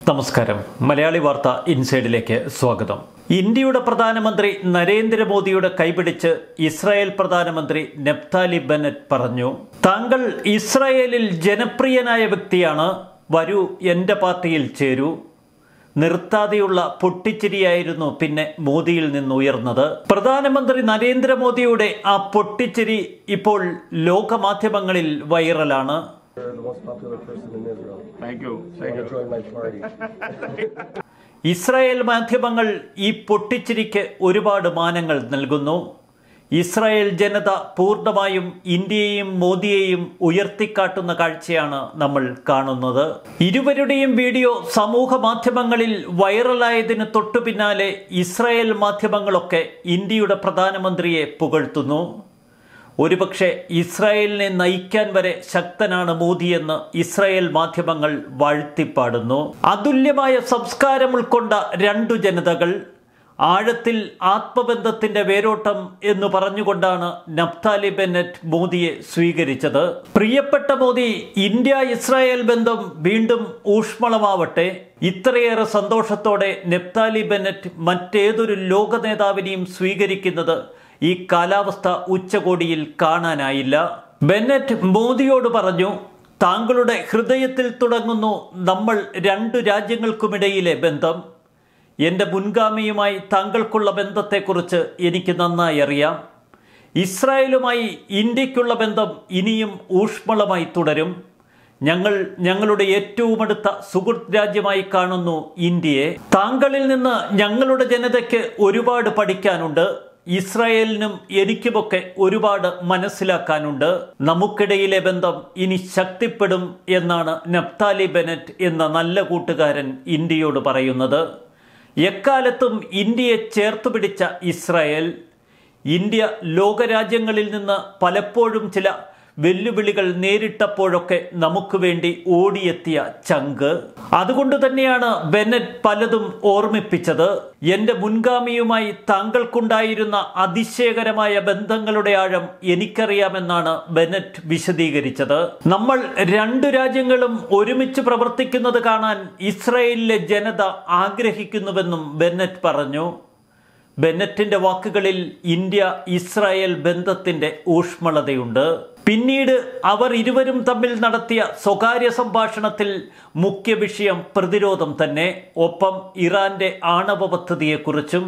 നമസ്കാരം മലയാളി വാർത്ത ഇൻസൈഡിലേക്ക് സ്വാഗതം ഇന്ത്യയുടെ പ്രധാനമന്ത്രി നരേന്ദ്രമോദിയുടെ കൈപിടിച്ച് ഇസ്രായേൽ പ്രധാനമന്ത്രി നെപ്താലി ബെനറ്റ് പറഞ്ഞു താങ്കൾ ഇസ്രായേലിൽ ജനപ്രിയനായ വ്യക്തിയാണ് വരൂ എൻ്റെ പാർട്ടിയിൽ ചേരൂ നിർത്താതെയുള്ള പൊട്ടിച്ചിരിയായിരുന്നു പിന്നെ മോദിയിൽ നിന്ന് ഉയർന്നത് പ്രധാനമന്ത്രി നരേന്ദ്രമോദിയുടെ ആ പൊട്ടിച്ചിരി ഇപ്പോൾ ലോകമാധ്യമങ്ങളിൽ വൈറലാണ് You're the most popular person in Israel. Thank you. I Thank want to you. join my party. Israel മാധ്യമങ്ങൾ ഈ പൊട്ടിച്ചിരിക്ക് ഒരുപാട് മാനങ്ങൾ നൽകുന്നു ഇസ്രായേൽ ജനത പൂർണ്ണമായും ഇന്ത്യയെയും മോദിയെയും ഉയർത്തിക്കാട്ടുന്ന കാഴ്ചയാണ് നമ്മൾ കാണുന്നത് ഇരുവരുടെയും വീഡിയോ സമൂഹ മാധ്യമങ്ങളിൽ വൈറലായതിന് തൊട്ടു പിന്നാലെ ഇസ്രായേൽ മാധ്യമങ്ങളൊക്കെ ഇന്ത്യയുടെ പ്രധാനമന്ത്രിയെ പുകഴ്ത്തുന്നു ഒരുപക്ഷെ ഇസ്രായേലിനെ നയിക്കാൻ വരെ ശക്തനാണ് മോദിയെന്ന് ഇസ്രായേൽ മാധ്യമങ്ങൾ വാഴ്ത്തിപ്പാടുന്നു അതുല്യമായ സംസ്കാരം ഉൾക്കൊണ്ട രണ്ടു ജനതകൾ ആഴത്തിൽ ആത്മബന്ധത്തിന്റെ വേരോട്ടം എന്ന് പറഞ്ഞുകൊണ്ടാണ് നഫ്താലി ബെന്നറ്റ് മോദിയെ സ്വീകരിച്ചത് പ്രിയപ്പെട്ട മോദി ഇന്ത്യ ഇസ്രായേൽ ബന്ധം വീണ്ടും ഊഷ്മളമാവട്ടെ ഇത്രയേറെ സന്തോഷത്തോടെ നെപ്താലി ബെന്നറ്റ് മറ്റേതൊരു ലോക നേതാവിനെയും സ്വീകരിക്കുന്നത് ഈ കാലാവസ്ഥ ഉച്ചകോടിയിൽ കാണാനായില്ല ബെന്നറ്റ് മോദിയോട് പറഞ്ഞു താങ്കളുടെ ഹൃദയത്തിൽ തുടങ്ങുന്നു നമ്മൾ രണ്ടു രാജ്യങ്ങൾക്കുമിടയിലെ ബന്ധം എൻ്റെ മുൻഗാമിയുമായി താങ്കൾക്കുള്ള ബന്ധത്തെക്കുറിച്ച് എനിക്ക് നന്നായി അറിയാം ഇസ്രായേലുമായി ഇന്ത്യക്കുള്ള ബന്ധം ഇനിയും ഊഷ്മളമായി തുടരും ഞങ്ങൾ ഞങ്ങളുടെ ഏറ്റവും അടുത്ത സുഹൃത്ത് രാജ്യമായി കാണുന്നു ഇന്ത്യയെ താങ്കളിൽ നിന്ന് ഞങ്ങളുടെ ജനതയ്ക്ക് ഒരുപാട് പഠിക്കാനുണ്ട് ഇസ്രായേലിനും എനിക്കുമൊക്കെ ഒരുപാട് മനസ്സിലാക്കാനുണ്ട് നമുക്കിടയിലെ ബന്ധം ഇനി ശക്തിപ്പെടും എന്നാണ് നഫ്താലി ബെനറ്റ് എന്ന നല്ല കൂട്ടുകാരൻ ഇന്ത്യയോട് പറയുന്നത് എക്കാലത്തും ഇന്ത്യയെ ചേർത്ത് പിടിച്ച ഇസ്രായേൽ ഇന്ത്യ ലോകരാജ്യങ്ങളിൽ നിന്ന് പലപ്പോഴും ചില വെല്ലുവിളികൾ നേരിട്ടപ്പോഴൊക്കെ നമുക്ക് വേണ്ടി ഓടിയെത്തിയ ചങ്ക് അതുകൊണ്ട് തന്നെയാണ് ബെനറ്റ് പലതും ഓർമ്മിപ്പിച്ചത് എന്റെ മുൻഗാമിയുമായി താങ്കൾക്കുണ്ടായിരുന്ന അതിശയകരമായ ബന്ധങ്ങളുടെ ആഴം എനിക്കറിയാമെന്നാണ് ബെനറ്റ് വിശദീകരിച്ചത് നമ്മൾ രണ്ടു രാജ്യങ്ങളും ഒരുമിച്ച് പ്രവർത്തിക്കുന്നത് കാണാൻ ഇസ്രായേലിലെ ജനത ആഗ്രഹിക്കുന്നുവെന്നും ബെനറ്റ് പറഞ്ഞു ബെന്നറ്റിന്റെ വാക്കുകളിൽ ഇന്ത്യ ഇസ്രായേൽ ബന്ധത്തിന്റെ ഊഷ്മളതയുണ്ട് പിന്നീട് അവർ ഇരുവരും തമ്മിൽ നടത്തിയ സ്വകാര്യ സംഭാഷണത്തിൽ മുഖ്യ വിഷയം പ്രതിരോധം തന്നെ ഒപ്പം ഇറാന്റെ ആണവ പദ്ധതിയെക്കുറിച്ചും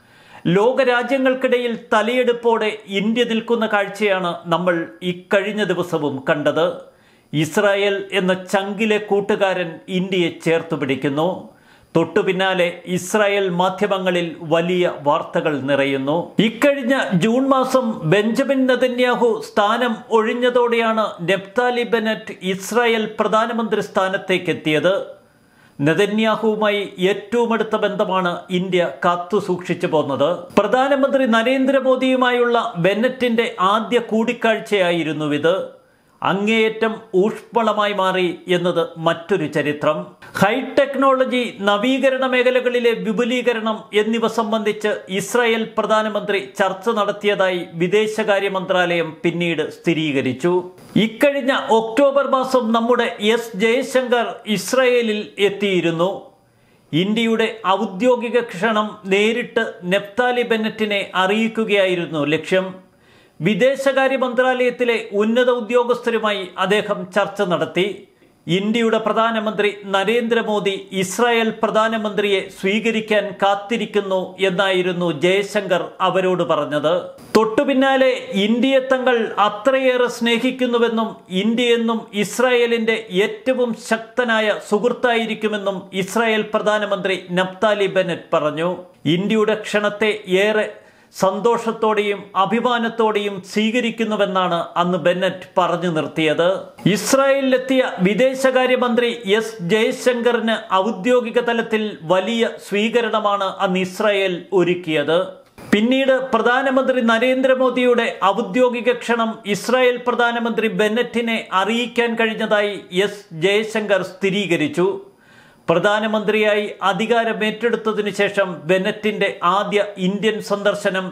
ലോകരാജ്യങ്ങൾക്കിടയിൽ തലയെടുപ്പോടെ ഇന്ത്യ നിൽക്കുന്ന കാഴ്ചയാണ് നമ്മൾ ഇക്കഴിഞ്ഞ ദിവസവും കണ്ടത് ഇസ്രായേൽ എന്ന ചങ്കിലെ കൂട്ടുകാരൻ ഇന്ത്യയെ ചേർത്തു പിടിക്കുന്നു തൊട്ടു പിന്നാലെ ഇസ്രായേൽ മാധ്യമങ്ങളിൽ വലിയ വാർത്തകൾ നിറയുന്നു ഇക്കഴിഞ്ഞ ജൂൺ മാസം ബെഞ്ചമിൻ നെതന്യാഹു സ്ഥാനം ഒഴിഞ്ഞതോടെയാണ് നെപ്താലി ബെനറ്റ് ഇസ്രായേൽ പ്രധാനമന്ത്രി സ്ഥാനത്തേക്ക് എത്തിയത് നെതന്യാഹുവുമായി ഏറ്റവും അടുത്ത ബന്ധമാണ് ഇന്ത്യ കാത്തു സൂക്ഷിച്ചു പോന്നത് പ്രധാനമന്ത്രി നരേന്ദ്രമോദിയുമായുള്ള ബെന്നറ്റിന്റെ ആദ്യ കൂടിക്കാഴ്ചയായിരുന്നു ഇത് അങ്ങേയറ്റം ഊഷ്മളമായി മാറി എന്നത് മറ്റൊരു ചരിത്രം ഹൈ ടെക്നോളജി നവീകരണ മേഖലകളിലെ വിപുലീകരണം എന്നിവ സംബന്ധിച്ച് ഇസ്രായേൽ പ്രധാനമന്ത്രി ചർച്ച നടത്തിയതായി വിദേശകാര്യ മന്ത്രാലയം പിന്നീട് സ്ഥിരീകരിച്ചു ഇക്കഴിഞ്ഞ ഒക്ടോബർ മാസം നമ്മുടെ എസ് ജയശങ്കർ ഇസ്രായേലിൽ എത്തിയിരുന്നു ഇന്ത്യയുടെ ഔദ്യോഗിക ക്ഷണം നേരിട്ട് നെപ്താലി ബെന്നറ്റിനെ അറിയിക്കുകയായിരുന്നു ലക്ഷ്യം വിദേശകാര്യ മന്ത്രാലയത്തിലെ ഉന്നത ഉദ്യോഗസ്ഥരുമായി അദ്ദേഹം ചർച്ച നടത്തി ഇന്ത്യയുടെ പ്രധാനമന്ത്രി നരേന്ദ്രമോദി ഇസ്രായേൽ പ്രധാനമന്ത്രിയെ സ്വീകരിക്കാൻ കാത്തിരിക്കുന്നു എന്നായിരുന്നു ജയശങ്കർ അവരോട് പറഞ്ഞത് തൊട്ടുപിന്നാലെ ഇന്ത്യയെ തങ്ങൾ അത്രയേറെ സ്നേഹിക്കുന്നുവെന്നും ഇന്ത്യയെന്നും ഇസ്രായേലിന്റെ ഏറ്റവും ശക്തനായ സുഹൃത്തായിരിക്കുമെന്നും ഇസ്രായേൽ പ്രധാനമന്ത്രി നഫ്താലി ബെനറ്റ് പറഞ്ഞു ഇന്ത്യയുടെ ക്ഷണത്തെ ഏറെ സന്തോഷത്തോടെയും അഭിമാനത്തോടെയും സ്വീകരിക്കുന്നുവെന്നാണ് അന്ന് ബെന്നറ്റ് പറഞ്ഞു നിർത്തിയത് ഇസ്രായേലിലെത്തിയ വിദേശകാര്യമന്ത്രി എസ് ജയശങ്കറിന് ഔദ്യോഗിക തലത്തിൽ വലിയ സ്വീകരണമാണ് അന്ന് ഇസ്രായേൽ ഒരുക്കിയത് പിന്നീട് പ്രധാനമന്ത്രി നരേന്ദ്രമോദിയുടെ ഔദ്യോഗിക ക്ഷണം ഇസ്രായേൽ പ്രധാനമന്ത്രി ബെന്നറ്റിനെ അറിയിക്കാൻ കഴിഞ്ഞതായി എസ് ജയശങ്കർ സ്ഥിരീകരിച്ചു പ്രധാനമന്ത്രിയായി അധികാരമേറ്റെടുത്തതിനു ശേഷം ബെനറ്റിന്റെ ആദ്യ ഇന്ത്യൻ സന്ദർശനം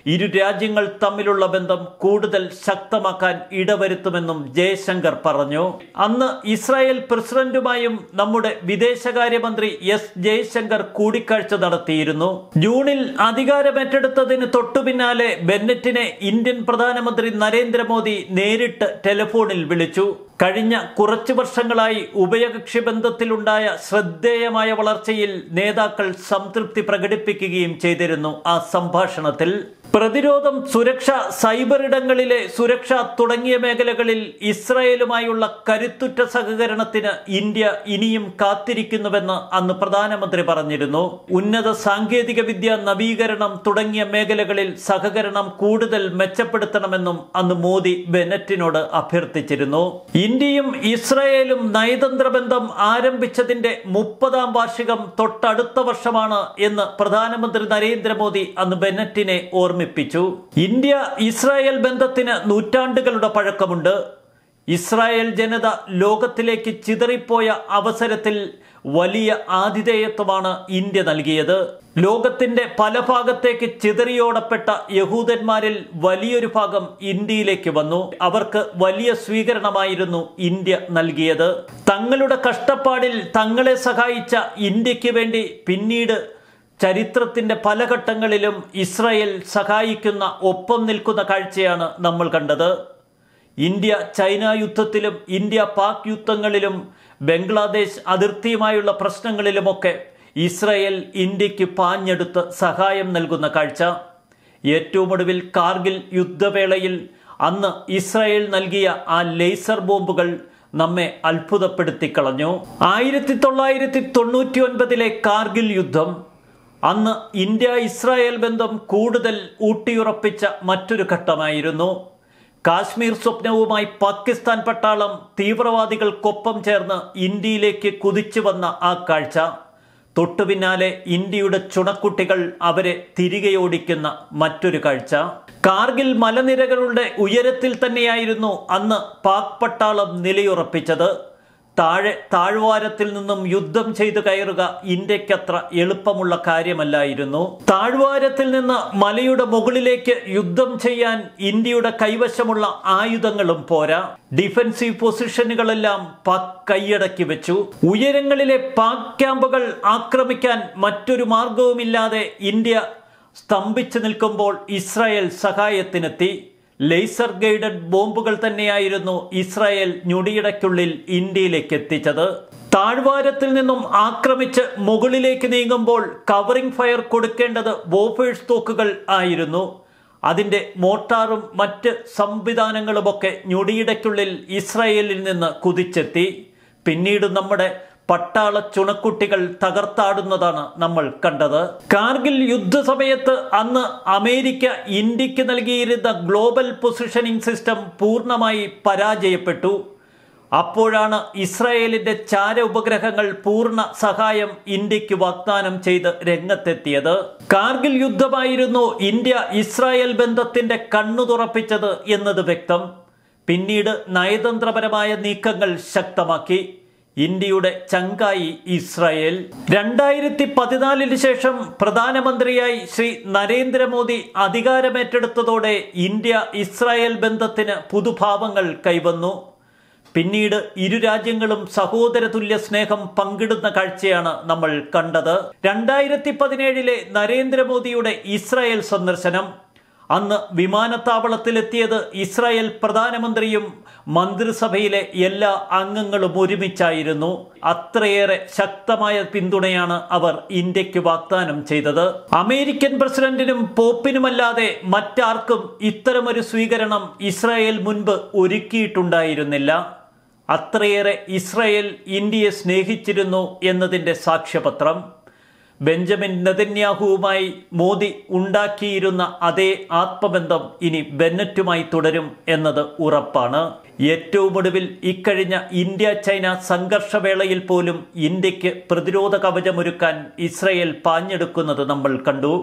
ഇരു രാജ്യങ്ങൾ തമ്മിലുള്ള ബന്ധം കൂടുതൽ ശക്തമാക്കാൻ ഇടവരുത്തുമെന്നും ജയശങ്കർ പറഞ്ഞു അന്ന് ഇസ്രായേൽ പ്രസിഡന്റുമായും നമ്മുടെ വിദേശകാര്യമന്ത്രി എസ് ജയശങ്കർ കൂടിക്കാഴ്ച നടത്തിയിരുന്നു ജൂണിൽ അധികാരമേറ്റെടുത്തതിന് തൊട്ടുപിന്നാലെ ബെന്നറ്റിനെ ഇന്ത്യൻ പ്രധാനമന്ത്രി നരേന്ദ്രമോദി നേരിട്ട് ടെലിഫോണിൽ വിളിച്ചു കഴിഞ്ഞ കുറച്ചു വർഷങ്ങളായി ഉഭയകക്ഷി ബന്ധത്തിലുണ്ടായ ശ്രദ്ധേയമായ വളർച്ചയിൽ നേതാക്കൾ സംതൃപ്തി പ്രകടിപ്പിക്കുകയും ചെയ്തിരുന്നു ആ സംഭാഷണത്തിൽ പ്രതിരോധം സുരക്ഷ സൈബർ ഇടങ്ങളിലെ സുരക്ഷ തുടങ്ങിയ മേഖലകളിൽ ഇസ്രായേലുമായുള്ള കരുത്തുറ്റ സഹകരണത്തിന് ഇന്ത്യ ഇനിയും കാത്തിരിക്കുന്നുവെന്ന് അന്ന് പ്രധാനമന്ത്രി പറഞ്ഞിരുന്നു ഉന്നത സാങ്കേതിക വിദ്യ നവീകരണം തുടങ്ങിയ മേഖലകളിൽ സഹകരണം കൂടുതൽ മെച്ചപ്പെടുത്തണമെന്നും അന്ന് മോദി ബെനറ്റിനോട് അഭ്യർത്ഥിച്ചിരുന്നു ഇന്ത്യയും ഇസ്രായേലും നയതന്ത്ര ബന്ധം ആരംഭിച്ചതിന്റെ മുപ്പതാം വാർഷികം തൊട്ടടുത്ത വർഷമാണ് എന്ന് പ്രധാനമന്ത്രി നരേന്ദ്രമോദി അന്ന് ബെനറ്റിനെ ഓർമ്മിപ്പിച്ചു ഇന്ത്യ ഇസ്രായേൽ ബന്ധത്തിന് നൂറ്റാണ്ടുകളുടെ പഴക്കമുണ്ട് ഇസ്രായേൽ ജനത ലോകത്തിലേക്ക് ചിതറിപ്പോയ അവസരത്തിൽ വലിയ ആതിഥേയത്വമാണ് ഇന്ത്യ നൽകിയത് ലോകത്തിന്റെ പല ഭാഗത്തേക്ക് ചിതറിയോടപ്പെട്ട യഹൂദന്മാരിൽ വലിയൊരു ഭാഗം ഇന്ത്യയിലേക്ക് വന്നു അവർക്ക് വലിയ സ്വീകരണമായിരുന്നു ഇന്ത്യ നൽകിയത് തങ്ങളുടെ കഷ്ടപ്പാടിൽ തങ്ങളെ സഹായിച്ച ഇന്ത്യക്ക് വേണ്ടി പിന്നീട് ചരിത്രത്തിന്റെ പല ഘട്ടങ്ങളിലും ഇസ്രായേൽ സഹായിക്കുന്ന ഒപ്പം നിൽക്കുന്ന കാഴ്ചയാണ് നമ്മൾ കണ്ടത് ഇന്ത്യ ചൈന യുദ്ധത്തിലും ഇന്ത്യ പാക് യുദ്ധങ്ങളിലും ബംഗ്ലാദേശ് അതിർത്തിയുമായുള്ള പ്രശ്നങ്ങളിലുമൊക്കെ ഇസ്രായേൽ ഇന്ത്യക്ക് പാഞ്ഞെടുത്ത് സഹായം നൽകുന്ന കാഴ്ച ഏറ്റവും ഒടുവിൽ കാർഗിൽ യുദ്ധവേളയിൽ അന്ന് ഇസ്രായേൽ നൽകിയ ആ ലേസർ ബോംബുകൾ നമ്മെ അത്ഭുതപ്പെടുത്തി കളഞ്ഞു ആയിരത്തി തൊള്ളായിരത്തി തൊണ്ണൂറ്റി ഒൻപതിലെ കാർഗിൽ യുദ്ധം അന്ന് ഇന്ത്യ ഇസ്രായേൽ ബന്ധം കൂടുതൽ ഊട്ടിയുറപ്പിച്ച മറ്റൊരു ഘട്ടമായിരുന്നു കാശ്മീർ സ്വപ്നവുമായി പാകിസ്ഥാൻ പട്ടാളം തീവ്രവാദികൾക്കൊപ്പം ചേർന്ന് ഇന്ത്യയിലേക്ക് കുതിച്ചു വന്ന ആ കാഴ്ച തൊട്ടുപിന്നാലെ ഇന്ത്യയുടെ ചുണക്കുട്ടികൾ അവരെ തിരികെ ഓടിക്കുന്ന മറ്റൊരു കാഴ്ച കാർഗിൽ മലനിരകളുടെ ഉയരത്തിൽ തന്നെയായിരുന്നു അന്ന് പാക് പട്ടാളം നിലയുറപ്പിച്ചത് താഴെ താഴ്വാരത്തിൽ നിന്നും യുദ്ധം ചെയ്തു കയറുക ഇന്ത്യക്കത്ര എളുപ്പമുള്ള കാര്യമല്ലായിരുന്നു താഴ്വാരത്തിൽ നിന്ന് മലയുടെ മുകളിലേക്ക് യുദ്ധം ചെയ്യാൻ ഇന്ത്യയുടെ കൈവശമുള്ള ആയുധങ്ങളും പോരാ ഡിഫൻസീവ് പൊസിഷനുകളെല്ലാം പാക് കൈയടക്കി വെച്ചു ഉയരങ്ങളിലെ പാക് ക്യാമ്പുകൾ ആക്രമിക്കാൻ മറ്റൊരു മാർഗവുമില്ലാതെ ഇന്ത്യ സ്തംഭിച്ചു നിൽക്കുമ്പോൾ ഇസ്രായേൽ സഹായത്തിനെത്തി ലേസർ ഗൈഡഡ് ബോംബുകൾ തന്നെയായിരുന്നു ഇസ്രായേൽ ഞൊടിയിടയ്ക്കുള്ളിൽ ഇന്ത്യയിലേക്ക് എത്തിച്ചത് താഴ്വാരത്തിൽ നിന്നും ആക്രമിച്ച് മുകളിലേക്ക് നീങ്ങുമ്പോൾ കവറിംഗ് ഫയർ കൊടുക്കേണ്ടത് ബോഫേഴ്സ് തോക്കുകൾ ആയിരുന്നു അതിന്റെ മോട്ടാറും മറ്റ് സംവിധാനങ്ങളുമൊക്കെ ഞൊടിയിടയ്ക്കുള്ളിൽ ഇസ്രായേലിൽ നിന്ന് കുതിച്ചെത്തി പിന്നീട് നമ്മുടെ പട്ടാള ചുണക്കുട്ടികൾ തകർത്താടുന്നതാണ് നമ്മൾ കണ്ടത് കാർഗിൽ യുദ്ധസമയത്ത് അന്ന് അമേരിക്ക ഇന്ത്യക്ക് നൽകിയിരുന്ന ഗ്ലോബൽ പൊസിഷനിംഗ് സിസ്റ്റം പൂർണ്ണമായി പരാജയപ്പെട്ടു അപ്പോഴാണ് ഇസ്രായേലിന്റെ ചാര ഉപഗ്രഹങ്ങൾ പൂർണ്ണ സഹായം ഇന്ത്യക്ക് വാഗ്ദാനം ചെയ്ത് രംഗത്തെത്തിയത് കാർഗിൽ യുദ്ധമായിരുന്നു ഇന്ത്യ ഇസ്രായേൽ ബന്ധത്തിന്റെ കണ്ണു തുറപ്പിച്ചത് എന്നത് വ്യക്തം പിന്നീട് നയതന്ത്രപരമായ നീക്കങ്ങൾ ശക്തമാക്കി ഇന്ത്യയുടെ ചങ്കായി ഇസ്രായേൽ രണ്ടായിരത്തി പതിനാലിന് ശേഷം പ്രധാനമന്ത്രിയായി ശ്രീ നരേന്ദ്രമോദി അധികാരമേറ്റെടുത്തതോടെ ഇന്ത്യ ഇസ്രായേൽ ബന്ധത്തിന് പുതുഭാവങ്ങൾ കൈവന്നു പിന്നീട് ഇരു രാജ്യങ്ങളും സഹോദരതുല്യ സ്നേഹം പങ്കിടുന്ന കാഴ്ചയാണ് നമ്മൾ കണ്ടത് രണ്ടായിരത്തി പതിനേഴിലെ നരേന്ദ്രമോദിയുടെ ഇസ്രായേൽ സന്ദർശനം അന്ന് വിമാനത്താവളത്തിലെത്തിയത് ഇസ്രായേൽ പ്രധാനമന്ത്രിയും മന്ത്രിസഭയിലെ എല്ലാ അംഗങ്ങളും ഒരുമിച്ചായിരുന്നു അത്രയേറെ ശക്തമായ പിന്തുണയാണ് അവർ ഇന്ത്യക്ക് വാഗ്ദാനം ചെയ്തത് അമേരിക്കൻ പ്രസിഡന്റിനും പോപ്പിനുമല്ലാതെ മറ്റാർക്കും ഇത്തരമൊരു സ്വീകരണം ഇസ്രായേൽ മുൻപ് ഒരുക്കിയിട്ടുണ്ടായിരുന്നില്ല അത്രയേറെ ഇസ്രായേൽ ഇന്ത്യയെ സ്നേഹിച്ചിരുന്നു എന്നതിൻ്റെ സാക്ഷ്യപത്രം ബെഞ്ചമിൻ നെതന്യാഹുവുമായി മോദി ഉണ്ടാക്കിയിരുന്ന അതേ ആത്മബന്ധം ഇനി ബെന്നറ്റുമായി തുടരും എന്നത് ഉറപ്പാണ് ഏറ്റവും ഒടുവിൽ ഇക്കഴിഞ്ഞ ഇന്ത്യ ചൈന സംഘർഷവേളയിൽ പോലും ഇന്ത്യക്ക് പ്രതിരോധ കവചമൊരുക്കാൻ ഇസ്രയേൽ പാഞ്ഞെടുക്കുന്നത് നമ്മൾ കണ്ടു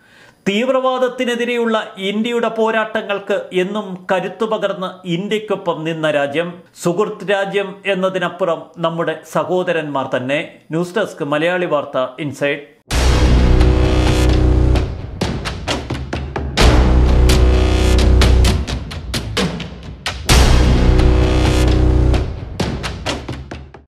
തീവ്രവാദത്തിനെതിരെയുള്ള ഇന്ത്യയുടെ പോരാട്ടങ്ങൾക്ക് എന്നും കരുത്തു പകർന്ന് ഇന്ത്യക്കൊപ്പം നിന്ന രാജ്യം സുഹൃത്ത് രാജ്യം എന്നതിനപ്പുറം നമ്മുടെ സഹോദരന്മാർ തന്നെ ന്യൂസ് ഡെസ്ക് മലയാളി വാർത്ത ഇൻസൈഡ്